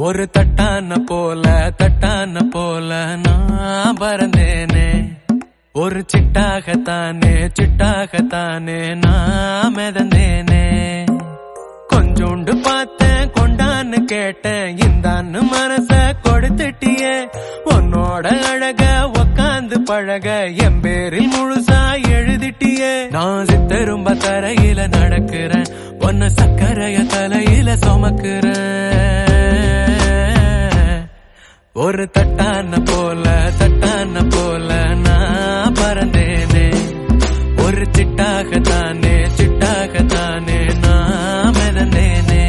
ஒரு தட்டான போல தட்டான போல நான் பறந்தேனே ஒரு சிட்டாகத்தானே சிட்டாகத்தானே நான் மிதந்தேனே கொஞ்சோண்டு பார்த்தேன் கொண்டான்னு கேட்டேன் இந்தான்னு மனச கொடுத்துட்டியே உன்னோட அழக உக்காந்து பழக என் பேரில் முழுசா எழுதிட்டியே நான் சித்தரும்ப தரையில நடக்கிறேன் ஒன்னு சக்கரைய தலையில சுமக்கிறேன் ஒரு தட்டான போல தட்டான போல நான் பறந்தேனே ஒரு சிட்டாகத்தானே சிட்டாகத்தானே நான் மிதந்தேனே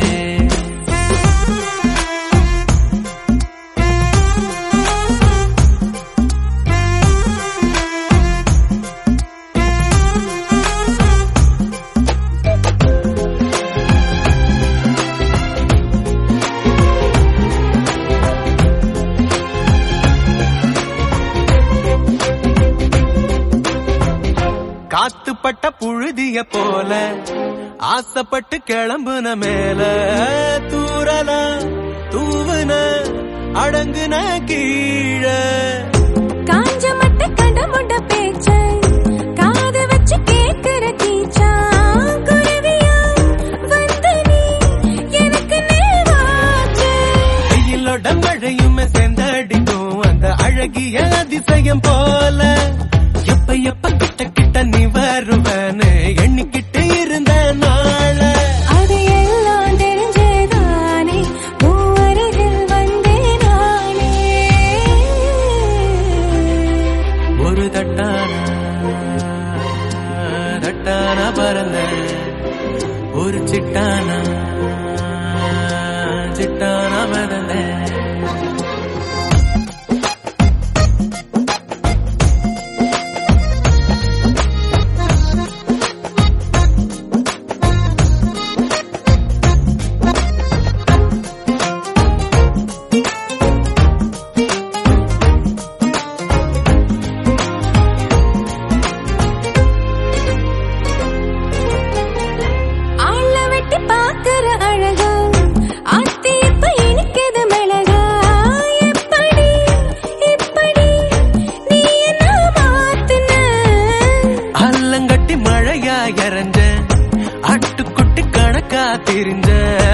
காத்துப்பட்ட புழுதிய போல ஆசைப்பட்டு கிளம்புன மேல தூரல தூவுன அடங்குன கீழே காஞ்ச மட்ட கடமுண்ட பேச்ச காது வச்சு கேக்குற கீச்சா குருவியா வந்து நீ எனக்கு நேவாச்சு வெயிலோட மழையுமே சேர்ந்தடிக்கும் அந்த அழகிய அதிசயம் போல எப்ப எப்ப கிட்ட கிட்ட நீ வருவன்னு எண்ணிக்கிட்டு இருந்த நாள அது எல்லாம் தெரிஞ்சேதானே மூவருகில் வந்தே நானே ஒரு தட்டான தட்டான பறந்த ஒரு சிட்டான சிட்டான மிதந்தேன் ஆள வெட்டி பாக்குற அழகா ஆத்தி இப்ப இனிக்குது மிளகா எப்படி இப்படி நீ என்ன மாத்துன அல்லங்கட்டி மழையா இறஞ்ச அட்டுக்குட்டி கணக்கா தெரிஞ்ச